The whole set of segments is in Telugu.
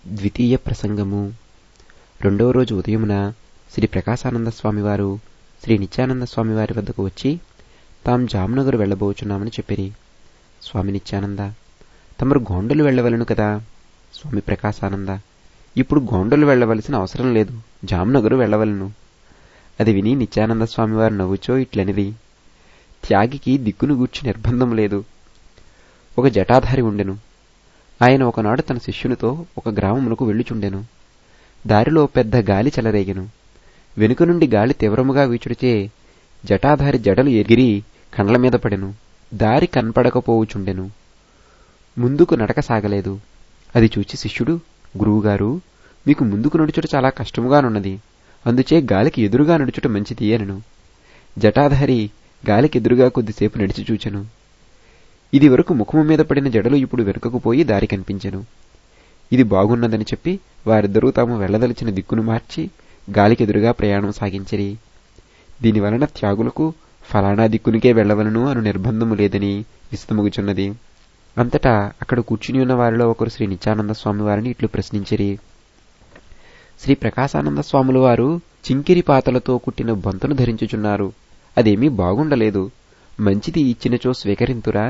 ద్వితీయ ప్రసంగము రెండవ రోజు ఉదయమున శ్రీ ప్రకాశానంద స్వామివారు శ్రీ నిత్యానంద స్వామివారి వద్దకు వచ్చి తాం జామ్నగర్ వెళ్ళబోచున్నామని చెప్పిరి స్వామి నిత్యానంద తమరు గోండలు వెళ్ళవలను కదా స్వామి ప్రకాశానంద ఇప్పుడు గోండలు వెళ్ళవలసిన అవసరం లేదు జామ్నగరు వెళ్ళవలను అది విని నిత్యానంద స్వామివారు నవ్వుచో ఇట్లనిది త్యాగికి దిక్కును గూర్చి నిర్బంధం లేదు ఒక జటాధారి ఉండెను ఆయన ఒకనాడు తన శిష్యునితో ఒక గ్రామమునకు వెళ్ళుచుండెను దారిలో పెద్ద గాలి చెలరేగెను వెనుక నుండి గాలి తీవ్రముగా వీచుడిచే జటాధారి జడలు ఎగిరి కండ్ల మీద పడెను దారి కనపడకపోవుచుండెను ముందుకు నడక సాగలేదు అది చూచి శిష్యుడు గురువుగారు మీకు ముందుకు నడుచుట చాలా కష్టముగానున్నది అందుచే గాలికి ఎదురుగా నడుచుట మంచిది అనను జటాధారి గాలికి ఎదురుగా కొద్దిసేపు నడిచి చూచెను ఇది వరకు ముఖము మీద పడిన జడలు ఇప్పుడు వెనుకకు పోయి దారి కనిపించెను ఇది బాగున్నదని చెప్పి వారిద్దరూ తాము వెళ్లదలిచిన దిక్కును మార్చి గాలికెదురుగా ప్రయాణం సాగించిరి దీనివలన త్యాగులకు ఫలానా దిక్కునికే వెళ్లవలను అను నిర్బంధము లేదని విస్తముగుచున్నది అంతటా అక్కడ కూర్చుని ఉన్న వారిలో ఒకరు శ్రీ నిత్యానంద స్వామి వారిని ఇట్లు ప్రశ్నించిరి శ్రీ ప్రకాశానంద స్వాముల వారు చింకిరి పాతలతో కుట్టిన బొంతను ధరించుచున్నారు అదేమీ బాగుండలేదు మంచిది ఇచ్చినచో స్వీకరింతురా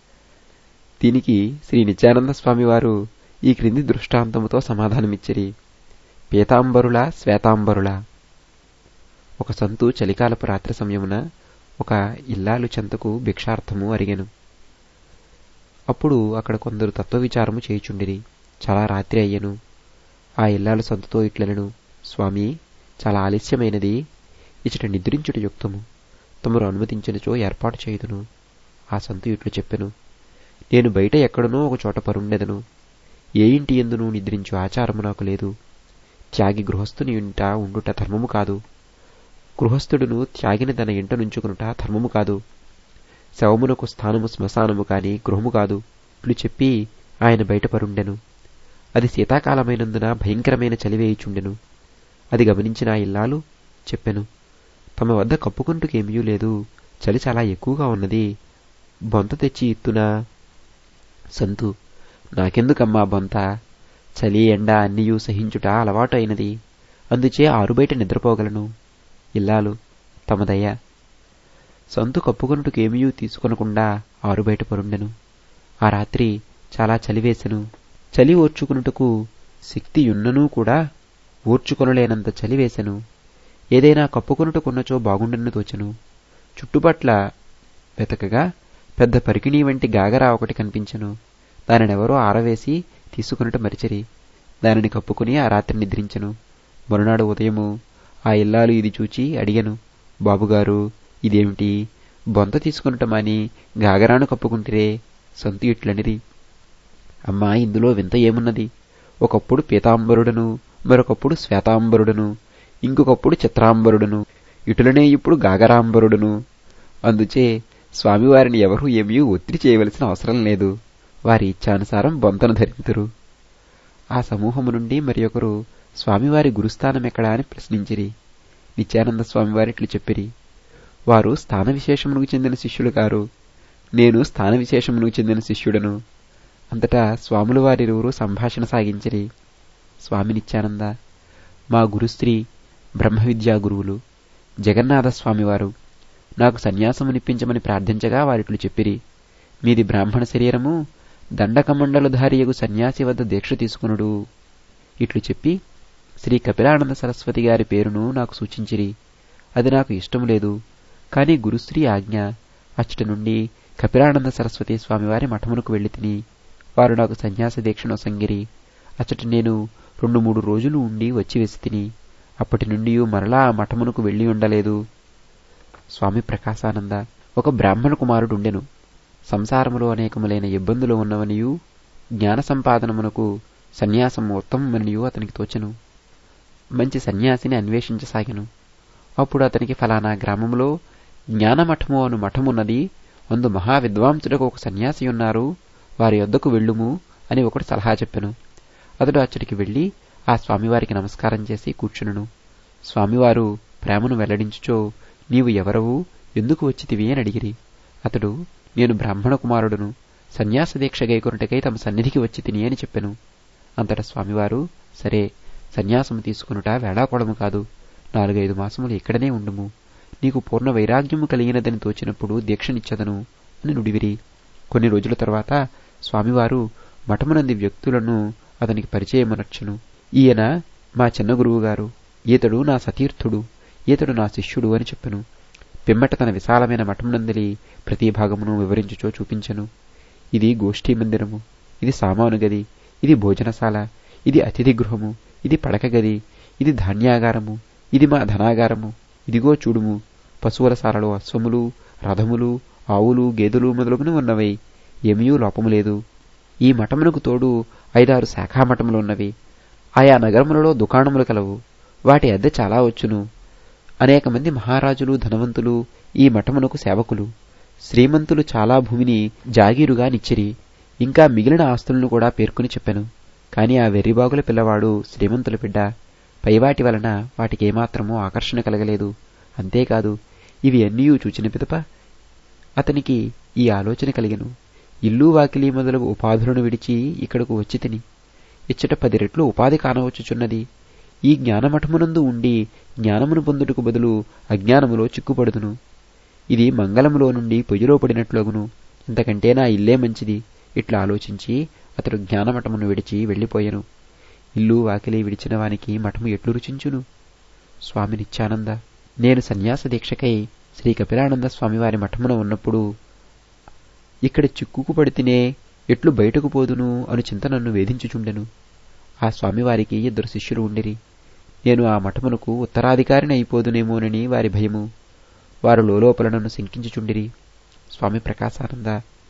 దీనికి శ్రీ నిత్యానంద స్వామి వారు ఈ క్రింది దృష్టాంతముతో సమాధానమిచ్చిరి పీతాంబరుల శ్వేతాంబరుల ఒక సంతు చలికాలపు రాత్రి సమయమున ఒక ఇల్లాలు చెంతకు భిక్షార్థము అరిగెను అప్పుడు అక్కడ కొందరు తత్వవిచారము చేయుచుండిరి చాలా రాత్రి అయ్యెను ఆ ఇల్లాలు సంతుతో ఇట్లనెను స్వామి చాలా ఆలస్యమైనది ఇచ్చట నిద్రించుట యుక్తము తమరు అనుమతించినచో ఏర్పాటు చేయుదును ఆ సంతు ఇట్లు చెప్పెను నేను బయట ఎక్కడనో ఒక చోట పరుండెదను ఏ ఇంటి ఎందును నిద్రించు ఆచారము నాకు లేదు త్యాగి గృహస్థుని ఇంట ఉండుట ధర్మము కాదు గృహస్థుడును త్యాగిని తన ఇంట నుంచుకునుట ధర్మము కాదు శవమునకు స్థానము శ్మశానము కాని గృహము కాదు ఇట్లు చెప్పి ఆయన బయట పరుండెను అది శీతాకాలమైనందున భయంకరమైన చలివేయుచుండెను అది గమనించిన ఆ ఇల్లాలు చెప్పెను తమ వద్ద కప్పుకుంటుకేమీ లేదు చలి చాలా ఎక్కువగా ఉన్నది బొంత తెచ్చి ఇత్తునా సంతు నాకెందుకమ్మా బొంత చలి ఎండ అన్నియూ సహించుట అలవాటు అయినది అందుచే ఆరుబయట నిద్రపోగలను ఇల్లాలు తమదయ్య సంతు కప్పుకొనుటకేమీయూ తీసుకొనకుండా ఆరుబయట పరుండెను ఆ రాత్రి చాలా చలివేసెను చలి ఓర్చుకునుటకు శక్తియున్ననూ కూడా ఓర్చుకొనలేనంత చలివేసెను ఏదైనా కప్పుకొనుటకున్నచో బాగుండెను తోచెను చుట్టుపట్ల వెతకగా పెద్ద పరికిణీ వంటి గాగరా ఒకటి కనిపించెను దానినెవరో ఆరవేసి తీసుకునుట మరిచిరి దానిని కప్పుకుని ఆ రాత్రి నిద్రించెను మరునాడు ఉదయము ఆ ఇల్లాలు ఇది చూచి అడిగను బాబుగారు ఇదేమిటి బొంత తీసుకునటమని గాగరాను కప్పుకుంటిరే సొంత ఇట్లనిది అమ్మా ఇందులో వింత ఏమున్నది ఒకప్పుడు పీతాంబరుడను మరొకప్పుడు శ్వేతాంబరుడను ఇంకొకప్పుడు చిత్రాంబరుడను ఇటులనే ఇప్పుడు గాగరాంబరుడును అందుచే స్వామివారిని ఎవరూ ఏమీ ఒత్తిడి చేయవలసిన అవసరం లేదు వారి ఇచ్ఛానుసారం బొంతను ధరింతురు ఆ సమూహము నుండి మరి ఒకరు స్వామివారి గురుస్థానం ఎక్కడా అని ప్రశ్నించిరి నిత్యానంద స్వామివారి ఇట్లు చెప్పిరి వారు స్థాన విశేషమునకు చెందిన శిష్యులు గారు నేను స్థాన విశేషమునకు చెందిన శిష్యుడను అంతటా స్వాముల వారిరువురు సంభాషణ సాగించిరి స్వామి నిత్యానంద మా గురుస్త్రీ బ్రహ్మ విద్యా గురువులు జగన్నాథ స్వామివారు నాకు సన్యాసమునిప్పించమని ప్రార్థించగా వారిట్లు చెప్పిరి మీది బ్రాహ్మణ శరీరము దండకమండలధారియగు సన్యాసి వద్ద దీక్ష తీసుకునుడు ఇట్లు చెప్పి శ్రీ కపిలానంద సరస్వతి గారి పేరును నాకు సూచించిరి అది నాకు ఇష్టము లేదు కాని గురుశ్రీ ఆజ్ఞ అచ్చట నుండి కపిలానంద సరస్వతి స్వామివారి మఠమునకు వెళ్లి తిని వారు నాకు సన్యాస దీక్షను సంగిరి అచ్చట నేను రెండు మూడు రోజులు ఉండి వచ్చి వేసి తిని అప్పటి నుండి మరలా ఆ మఠమునకు వెళ్లి ఉండలేదు స్వామి ప్రకాశానంద ఒక బ్రాహ్మణ కుమారుడు ఉండెను సంసారములో అనేకములైన ఇబ్బందులు ఉన్నవనియు జ్ఞాన సంపాదనమునకు సన్యాసము ఉత్తమమనియు అతనికి తోచెను మంచి సన్యాసిని అన్వేషించసాగెను అప్పుడు అతనికి ఫలానా గ్రామంలో జ్ఞానమఠము అను మఠమున్నది అందు మహావిద్వాంసుడకు ఒక సన్యాసి ఉన్నారు వారి యొద్దకు వెళ్ళుము అని ఒకడు సలహా చెప్పెను అతడు అచ్చడికి వెళ్లి ఆ స్వామివారికి నమస్కారం చేసి కూర్చునును స్వామివారు ప్రేమను వెల్లడించుచో నీవు ఎవరవు ఎందుకు వచ్చితివి అని అడిగిరి అతడు నేను బ్రాహ్మణ కుమారుడును సన్యాస దీక్ష గైకొనుటకై తమ సన్నిధికి వచ్చి తిని అని చెప్పెను అంతట స్వామివారు సరే సన్యాసము తీసుకునుట వేళాకోళము కాదు నాలుగైదు మాసములు ఇక్కడనే ఉండుము నీకు పూర్ణ వైరాగ్యము కలిగినదని తోచినప్పుడు దీక్షనిచ్చదను అని నుడివిరి కొన్ని రోజుల తర్వాత స్వామివారు మఠమునంది వ్యక్తులను అతనికి పరిచయమనర్చును ఈయన మా చిన్న గురువు గారు ఈతడు నా సతీర్థుడు ఈతడు నా శిష్యుడు అని చెప్పెను పిమ్మట తన విశాలమైన మఠమునందలి ప్రతి భాగమును వివరించుచో చూపించెను ఇది గోష్ఠీ మందిరము ఇది సామాను గది ఇది భోజనశాల ఇది అతిథి గృహము ఇది పడక గది ఇది ధాన్యాగారము ఇది మా ధనాగారము ఇదిగో చూడుము పశువుల సాలలో అశ్వములు రథములు ఆవులు గేదెలు మొదలుగును ఉన్నవై ఏమీయూ లోపము లేదు ఈ మఠమునకు తోడు ఐదారు శాఖామఠములు ఉన్నవి ఆయా నగరములలో దుకాణములు కలవు వాటి అద్దె చాలా వచ్చును అనేక మంది మహారాజులు ధనవంతులు ఈ మఠమునకు సేవకులు శ్రీమంతులు చాలా భూమిని జాగీరుగా నిచ్చిరి ఇంకా మిగిలిన ఆస్తులను కూడా పేర్కొని చెప్పాను కాని ఆ వెర్రిబాగుల పిల్లవాడు శ్రీమంతుల బిడ్డ పైవాటి వలన వాటికేమాత్రమూ ఆకర్షణ కలగలేదు అంతేకాదు ఇవి అన్నీ చూచిన పిదప అతనికి ఈ ఆలోచన కలిగెను ఇల్లు వాకిలి మొదలగు ఉపాధులను విడిచి ఇక్కడకు వచ్చి తిని ఇచ్చట పది రెట్లు ఉపాధి కానవచ్చుచున్నది ఈ జ్ఞానమఠమునందు ఉండి జ్ఞానమును పొందుటకు బదులు అజ్ఞానములో చిక్కుపడుదును ఇది మంగళములో నుండి పొయ్యిలో పడినట్లగును ఇంతకంటే నా ఇల్లే మంచిది ఇట్లా ఆలోచించి అతడు జ్ఞానమఠమును విడిచి వెళ్ళిపోయెను ఇల్లు వాకిలి విడిచిన వానికి మఠము ఎట్లు రుచించును స్వామి నిత్యానంద నేను సన్యాస దీక్షకై శ్రీ కపిలానంద స్వామివారి మఠమున ఉన్నప్పుడు ఇక్కడ చిక్కుకు పడితేనే ఎట్లు బయటకు పోదును అను చింత నన్ను వేధించుచుండెను ఆ స్వామివారికి ఇద్దరు శిష్యులు ఉండిరి నేను ఆ మఠమునకు ఉత్తరాధికారిని అయిపోదునేమోనని వారి భయము వారు లోపల నన్ను శంకించుచుండిరి స్వామి ప్రకాశానంద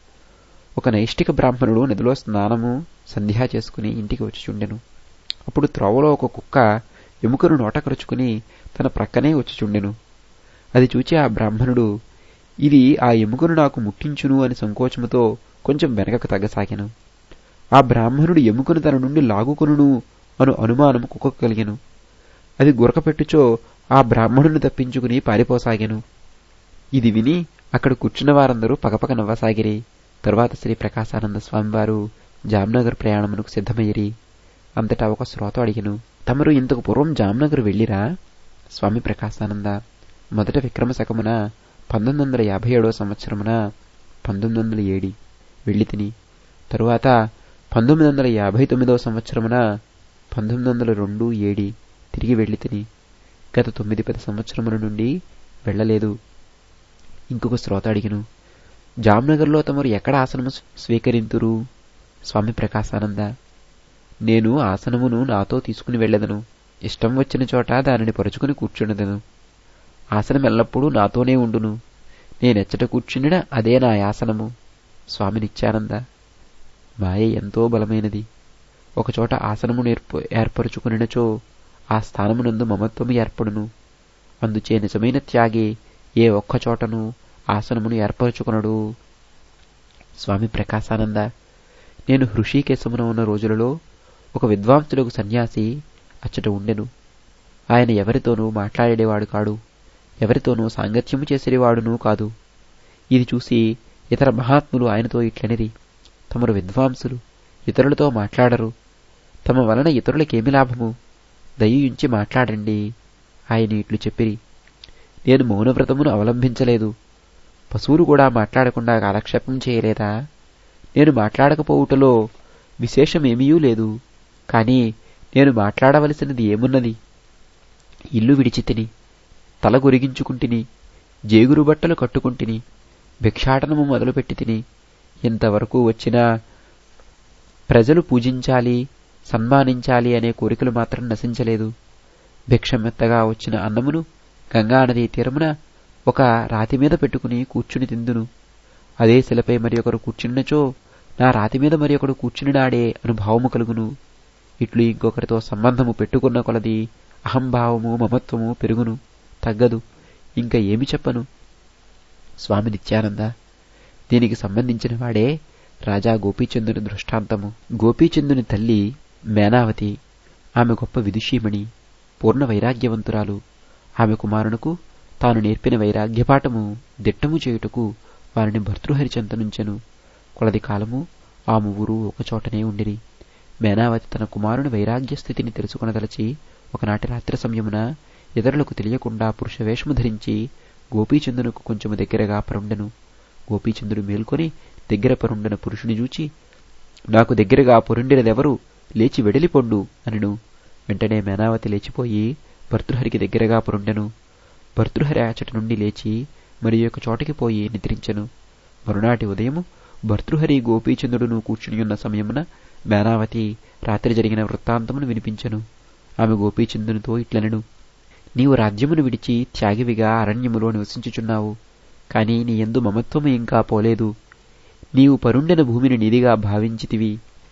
ఒక నైష్టిక బ్రాహ్మణుడు నదిలో స్నానము సంధ్యా చేసుకుని ఇంటికి వచ్చిచుండెను అప్పుడు త్రోవలో ఒక కుక్క ఎముకను నోటకరుచుకుని తన ప్రక్కనే వచ్చిచుండెను అది చూచి ఆ బ్రాహ్మణుడు ఇది ఆ ఎముకను నాకు ముట్టించును అని సంకోచముతో కొంచెం వెనకకు తగ్గసాగాను ఆ బ్రాహ్మణుడు ఎముకను తన నుండి లాగుకొనును అను అనుమానము కుక్కకు కలిగెను అది గురకపెట్టుచో ఆ బ్రాహ్మణుని తప్పించుకుని పారిపోసాగాను ఇది విని అక్కడ కూర్చున్న వారందరూ పకపక నవ్వసాగిరి తరువాత శ్రీ ప్రకాశానంద స్వామివారు జామ్నగర్ ప్రయాణమునకు సిద్ధమయ్యిరి అంతటా ఒక శ్రోత అడిగెను తమరు ఇంతకు పూర్వం జామ్నగర్ వెళ్ళిరా స్వామి ప్రకాశానంద మొదట విక్రమ శకమున పంతొమ్మిది వందల యాభై ఏడవ సంవత్సరమున పంతొమ్మిది వందల ఏడి వెళ్ళి తిని తరువాత పంతొమ్మిది వందల యాభై తొమ్మిదవ సంవత్సరమున పంతొమ్మిది వందల రెండు ఏడి తిరిగి వెళ్ళి తిని గత తొమ్మిది పది సంవత్సరముల నుండి వెళ్ళలేదు ఇంకొక శ్రోత అడిగిను జామ్నగర్లో తమరు ఎక్కడ ఆసనము స్వీకరింతురు స్వామి ప్రకాశానంద నేను ఆసనమును నాతో తీసుకుని వెళ్ళదను ఇష్టం వచ్చిన చోట దానిని పరుచుకుని కూర్చున్నదను ఆసనం ఎల్లప్పుడూ నాతోనే ఉండును నేనెచ్చట కూర్చుండిన అదే నా ఆసనము స్వామి నిత్యానంద మాయ ఎంతో బలమైనది ఒకచోట ఆసనము నేర్పు ఏర్పరుచుకునినచో ఆ స్థానమునందు మమత్వము ఏర్పడును అందుచే నిజమైన త్యాగి ఏ ఒక్క చోటను ఆసనమును ఏర్పరచుకునడు స్వామి ప్రకాశానంద నేను హృషికేశమున ఉన్న రోజులలో ఒక విద్వాంసులకు సన్యాసి అచ్చట ఉండెను ఆయన ఎవరితోనూ మాట్లాడేవాడు కాడు ఎవరితోనూ సాంగత్యము చేసేవాడునూ కాదు ఇది చూసి ఇతర మహాత్ములు ఆయనతో ఇట్లనిరి తమరు విద్వాంసులు ఇతరులతో మాట్లాడరు తమ వలన ఇతరులకేమి లాభము దయ్యుంచి మాట్లాడండి ఆయన ఇట్లు చెప్పిరి నేను మౌనవ్రతమును అవలంబించలేదు పశువులు కూడా మాట్లాడకుండా కాలక్షేపం చేయలేదా నేను మాట్లాడకపోవుటలో విశేషమేమీయూ లేదు కాని నేను మాట్లాడవలసినది ఏమున్నది ఇల్లు విడిచి తిని తల గురిగించుకుంటిని జేగురు బట్టలు కట్టుకుంటిని భిక్షాటనము మొదలుపెట్టి తిని ఇంతవరకు వచ్చినా ప్రజలు పూజించాలి సన్మానించాలి అనే కోరికలు మాత్రం నశించలేదు భిక్షమెత్తగా వచ్చిన అన్నమును గంగానదీ తీరమున ఒక రాతి మీద పెట్టుకుని కూర్చుని తిందును అదే శిలపై మరి ఒకరు కూర్చున్నచో నా రాతి మీద మరి ఒకడు కూర్చునినాడే అనుభావము కలుగును ఇట్లు ఇంకొకరితో సంబంధము పెట్టుకున్న కొలది అహంభావము మమత్వము పెరుగును తగ్గదు ఇంకా ఏమి చెప్పను స్వామి నిత్యానంద దీనికి సంబంధించిన వాడే రాజా గోపీచందుని దృష్టాంతము గోపీచందుని తల్లి మేనావతి ఆమె గొప్ప విదుషీమణి పూర్ణ వైరాగ్యవంతురాలు ఆమె కుమారునకు తాను నేర్పిన వైరాగ్యపాఠము దిట్టము చేయుటకు వారిని భర్తృహరిచంతనుంచెను కొలది కాలము ఆ ముగ్గురు ఒకచోటనే ఉండిరి మేనావతి తన కుమారుని వైరాగ్య స్థితిని తెలుసుకొనదలచి ఒకనాటి రాత్రి సమయమున ఇతరులకు తెలియకుండా పురుష వేషము ధరించి గోపీచందునకు కొంచెము దగ్గరగా పరుండెను గోపీచందుడు మేల్కొని దగ్గర పరుండన పురుషుని చూచి నాకు దగ్గరగా పొరుండినదెవరు లేచి వెడలిపొండు అనను వెంటనే మేనావతి లేచిపోయి భర్తృహరికి దగ్గరగా పొరుండెను భర్తృహరి అచటి నుండి లేచి మరి యొక్క చోటకి పోయి నిద్రించెను మరునాటి ఉదయము భర్తృహరి గోపీచంద్రుడును కూర్చుని ఉన్న సమయమున మేనావతి రాత్రి జరిగిన వృత్తాంతమును వినిపించెను ఆమె గోపీచంద్రునితో ఇట్లనెను నీవు రాజ్యమును విడిచి త్యాగివిగా అరణ్యములో నివసించుచున్నావు కాని నీ ఎందు మమత్వము ఇంకా పోలేదు నీవు పరుండెన భూమిని నిధిగా భావించితివి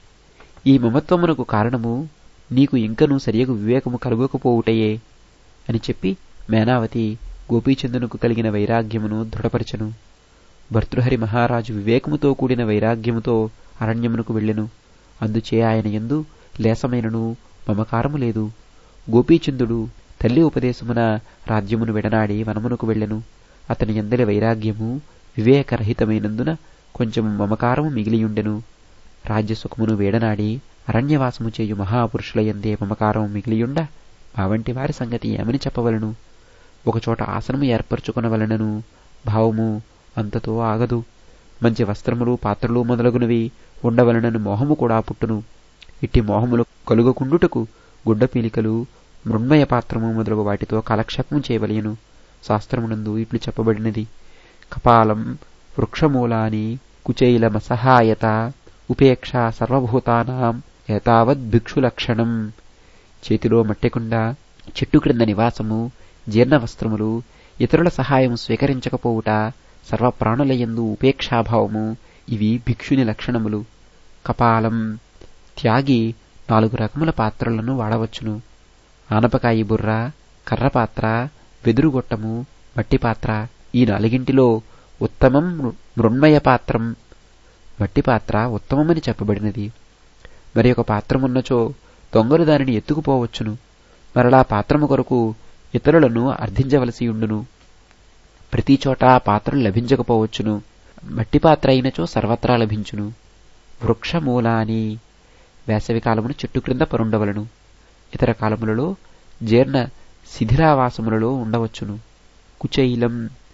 ఈ మమత్వమునకు కారణము నీకు ఇంకనూ సరియగు వివేకము కలుగకపోవుటయే అని చెప్పి మేనావతి గోపీచందునకు కలిగిన వైరాగ్యమును దృఢపరచెను భర్తృహరి మహారాజు వివేకముతో కూడిన వైరాగ్యముతో అరణ్యమునకు వెళ్ళెను అందుచే ఆయన ఎందు లేసమైనను మమకారము లేదు గోపీచందుడు తల్లి ఉపదేశమున రాజ్యమును విడనాడి వనమునకు వెళ్ళెను అతని ఎందలి వైరాగ్యము వివేకరహితమైనందున కొంచెము మమకారము మిగిలియుండెను రాజ్యసుఖమును వేడనాడి అరణ్యవాసము చేయు మహాపురుషుల ఎందే మమకారము మిగిలియుండ మా వంటి వారి సంగతి ఏమని చెప్పవలను ఒకచోట ఆసనము ఏర్పరచుకొనవలనను భావము అంతతో ఆగదు మంచి వస్త్రములు పాత్రలు మొదలగునవి ఉండవలనను మోహము కూడా పుట్టును ఇట్టి మోహములు కలుగకుండుటకు గుడ్డపీలికలు మృణ్మయ పాత్రము మొదలగు వాటితో కాలక్షేపం చేయవలయను శాస్త్రమునందు ఇట్లు చెప్పబడినది కపాలం వృక్షమూలాని కుచైలమసహాయత ఉపేక్ష సర్వభూతానాం ఏతావద్ భిక్షులక్షణం చేతిలో మట్టెకుండ చెట్టు క్రింద నివాసము జీర్ణ వస్త్రములు ఇతరుల సహాయం స్వీకరించకపోవుట సర్వప్రాణులయందు ఉపేక్షాభావము ఇవి భిక్షుని లక్షణములు కపాలం త్యాగి నాలుగు రకముల పాత్రలను వాడవచ్చును ఆనపకాయి బుర్ర కర్రపాత్ర వెదురుగొట్టము మట్టి పాత్ర ఈ నాలుగింటిలో ఉత్తమం మృణ్మయ పాత్రం మట్టి పాత్ర ఉత్తమమని చెప్పబడినది మరి ఒక పాత్రమున్నచో దొంగలు దానిని ఎత్తుకుపోవచ్చును మరలా పాత్రము కొరకు ఇతరులను అర్థించవలసి ఉండును ప్రతి చోట పాత్రలు లభించకపోవచ్చును మట్టి పాత్ర అయినచో సర్వత్రా లభించును వృక్షమూలాని వేసవి కాలమును చెట్టు క్రింద పరుండవలను ఇతర కాలములలో జీర్ణ శిథిరావాసములలో ఉండవచ్చును కుచైలం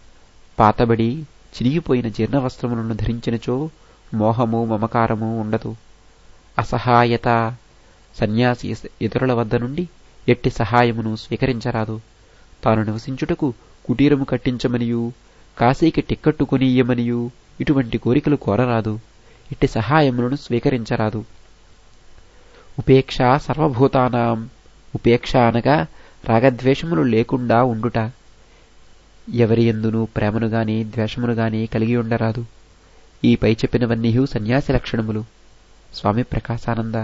పాతబడి చినిగిపోయిన జీర్ణ వస్త్రములను ధరించినచో మోహము మమకారము ఉండదు అసహాయత సన్యాసి ఇతరుల వద్ద నుండి ఎట్టి సహాయమును స్వీకరించరాదు తాను నివసించుటకు కుటీరము కట్టించమనియు కాశీకి టిక్కట్టు కొనియ్యమనియు ఇటువంటి కోరికలు కోరరాదు ఇట్టి సహాయములను స్వీకరించరాదు ఉపేక్ష సర్వభూతానాం ఉపేక్ష అనగా రాగద్వేషములు లేకుండా ఉండుట ఎవరి ఎందును ప్రేమను గాని ద్వేషమును గాని కలిగి ఉండరాదు ఈ పై చెప్పినవన్నీ సన్యాసి లక్షణములు స్వామి ప్రకాశానంద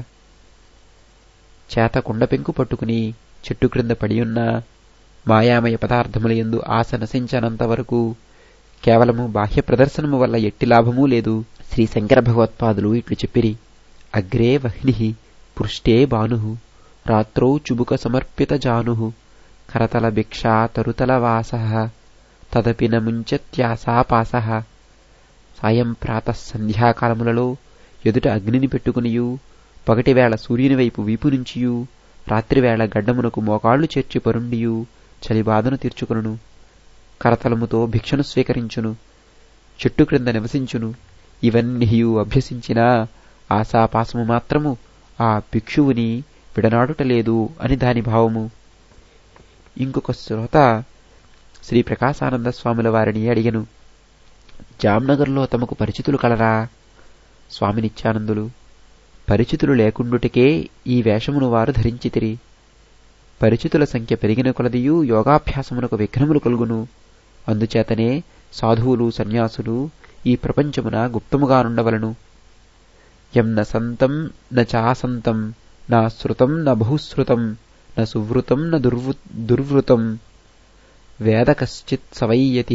చేత కుండ పెంకు పట్టుకుని చెట్టు క్రింద పడియున్న మాయామయ పదార్థముల ఎందు ఆశ నశించనంత వరకు కేవలము బాహ్య ప్రదర్శనము వల్ల ఎట్టి లాభమూ లేదు శ్రీ శంకర భగవత్పాదులు ఇట్లు చెప్పిరి అగ్రే వహ్ని పృష్టే భాను రాత్రౌ చుబుక సమర్పిత జాను కరతల భిక్షా తరుతల వాస తదపి నముంచత్యాసాపాస సాయం ప్రాత సంధ్యాకాలములలో ఎదుట అగ్నిని పెట్టుకునియు పగటివేళ సూర్యుని వైపు వీపు నుంచియు రాత్రివేళ గడ్డమునకు మోకాళ్లు చేర్చి పరుండియు చలిబాధను తీర్చుకును కరతలముతో భిక్షను స్వీకరించును చెట్టు క్రింద నివసించును ఇవన్నీయు అభ్యసించినా ఆశాపాసము మాత్రము ఆ భిక్షువుని విడనాడుటలేదు అని దాని భావము ఇంకొక శ్రోత శ్రీ ప్రకాశానంద స్వాముల వారిని అడిగను జామ్నగర్లో తమకు పరిచితులు కలరా స్వామి నిత్యానందులు పరిచితులు లేకుండుటకే ఈ వేషమును వారు ధరించితిరి పరిచితుల సంఖ్య పెరిగిన కొలదియు యోగాభ్యాసమునకు విఘ్నములు కలుగును అందుచేతనే సాధువులు సన్యాసులు ఈ ప్రపంచమున గుప్తముగానుండవలను యం న సంతం న చాసంతం నా శృతం న బహుశ్రుతం న సువృతం న దుర్వృ దుర్వృతం వేద కశ్చిత్ సవయ్యతి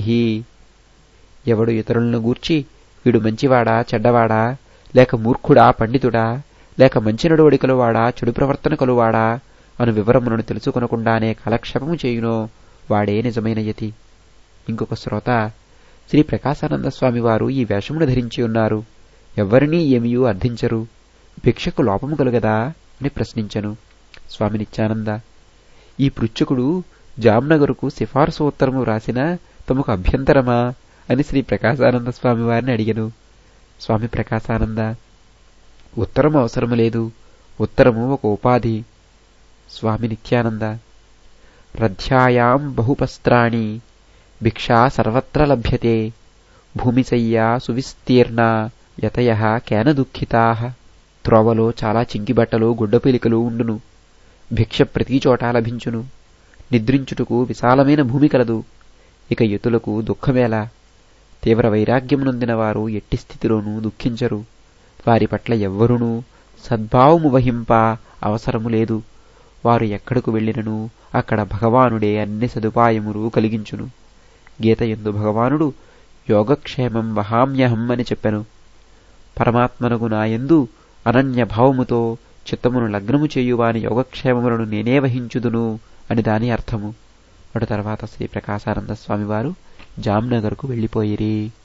ఎవడు ఇతరులను గూర్చి వీడు మంచివాడా చెడ్డవాడా లేక మూర్ఖుడా పండితుడా లేక మంచి నడువడి కలువాడా చెడు ప్రవర్తన కలువాడా అను వివరములను తెలుసుకొనకుండానే కాలక్షేపము చేయునో వాడే నిజమైన యతి ఇంకొక శ్రోత శ్రీ ప్రకాశానంద స్వామి వారు ఈ వేషమును ధరించి ఉన్నారు ఎవ్వరినీ ఏమియూ అర్థించరు భిక్షకు లోపము కలుగదా అని ప్రశ్నించను స్వామి నిత్యానంద ఈ పృచ్ఛకుడు జామ్నగర్కు సిఫార్సు ఉత్తరము వ్రాసిన తమకు అభ్యంతరమా అని శ్రీ ప్రకాశానంద స్వామి వారిని అడిగను స్వామి ప్రకాశానంద ఉత్తరము అవసరము లేదు ఉత్తరము ఒక ఉపాధి స్వామి నిత్యానంద రథ్యాయాం బహుపస్త్రాణి భిక్షా సర్వత్ర లభ్యతే భూమిశయ్యా సువిస్తీర్ణ యతయ కేన దుఃఖితా త్రోవలో చాలా చింకిబట్టలు గుడ్డపిలికలు ఉండును భిక్ష ప్రతి చోట లభించును నిద్రించుటకు విశాలమైన భూమి కలదు ఇక యతులకు దుఃఖమేలా తీవ్ర వైరాగ్యమునొందిన వారు ఎట్టి స్థితిలోనూ దుఃఖించరు వారి పట్ల ఎవ్వరునూ సద్భావము వహింప అవసరము లేదు వారు ఎక్కడకు వెళ్ళినను అక్కడ భగవానుడే అన్ని సదుపాయములు కలిగించును గీత ఎందు భగవానుడు యోగక్షేమం వహామ్యహం అని చెప్పెను పరమాత్మనకు నా ఎందు అనన్య భావముతో చిత్తమును లగ్నము చేయువాని యోగక్షేమములను నేనే వహించుదును అని దాని అర్థము అటు తర్వాత శ్రీ ప్రకాశానంద స్వామివారు జామ్నగర్కు వెళ్ళిపోయిరి